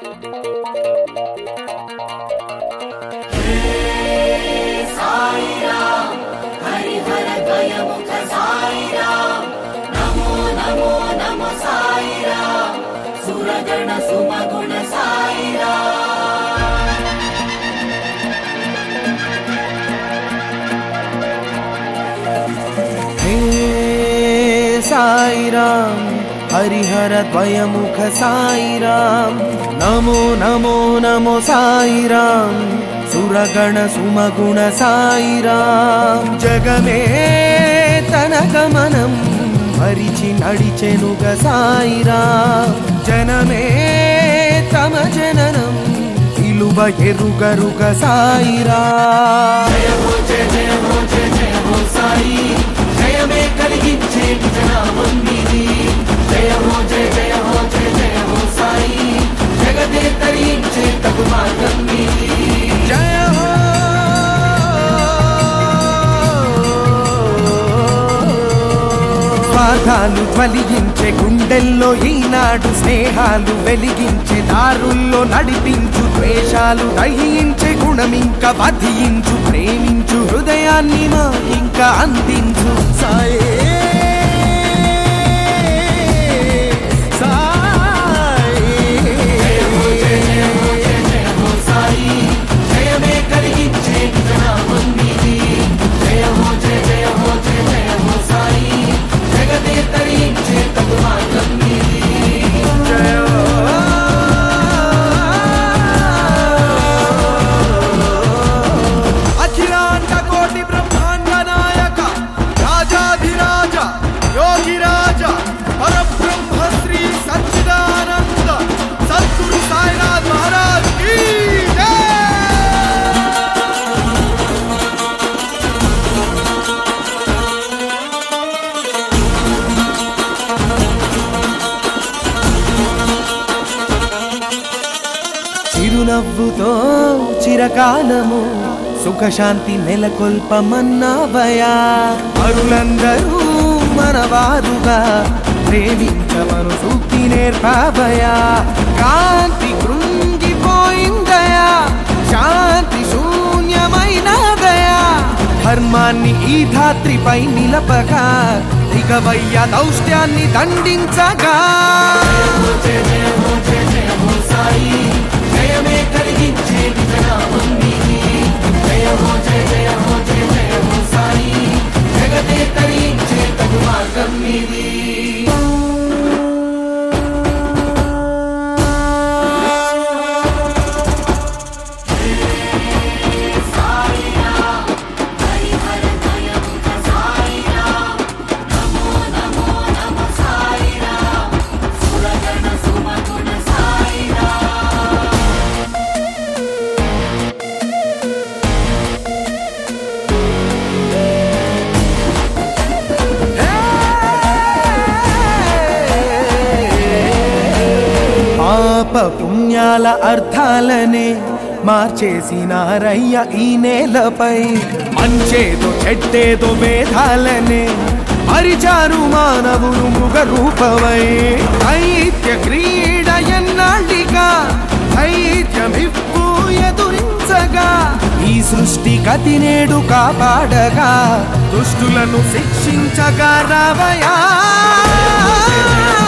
హే సాయిరామ్ హరిహర ద్వయముఖ సాయిరామ్ నమో నమో నమో సాయిరామ్ సురగణ సుమగుణ సాయిరామ్ జగమే తన గమనం భరిచి నడిచెనుగ సాయిరామ్ జనమే తమ జననం ఇలువ ఎరుగరుగ సాయిరామ్ జయమే కలిగించే జనామం మీది జయ హో జయ జయ హో జయ జయ హో సాయి జగదే తరించే తగు మార్గం మీది జయ హో స్వార్థాలు జ్వలించే గుండెల్లో ఈనాడు స్నేహాలు వెలిగించే దారుల్లో నడిపించు ద్వేషాలు దహించే గుణమింక వధించు ప్రేమించు హృదయాన్ని మాకింక అందించు సాయే సాయే జయమే కలిగించే జనామం మీది జయ హో జయ జయ హో జయ జయ హో సాయి జగదే తరించే తగు మార్గం మీది అఖిలాండ కోటి బ్రహ్మాండ నాయక రాజాధిరాజ యోగిరాజ పరబ్రహ్మ శ్రీ సచ్చిదానంద సద్గురు సాయినాథ్ మహారాజ్ కీ జై! చిరునవ్వుతో చిరకాలము సుఖశాంతి నెలకొల్పమన్నావయా అరులందరూ మనవారుగా ప్రేమించమను సూక్తి నేర్పావయా కాంతి కృంగిపోయిందయా శాంతి శూన్యమైనదయా ధర్మాన్ని ఈ ధాత్రిపై నిలపగా దిగవయ్య దౌష్ట్యాన్ని దండించగా జయ జయ హో జయ జయ హో సాయి జయమే కలిగించే జనామం మీది జయ హో జయ జయ హో జయ జయ హో సాయి జగదే తరించే తగు మార్గం మీది పాప పుణ్యాల అర్థాలనే మార్చేసినారయ్య ఈ నేలపై మంచేదో చెడ్డేదో వేదాలనే పరిచారు మానవులు మృగ రూపమై దైత్య క్రీడ ఎన్నాళ్ళిగా దైత్యమిప్పు ఎదురించగా ఈ సృష్టి గతి నేడు కాపాడగా దుష్టులను శిక్షించగా రావయా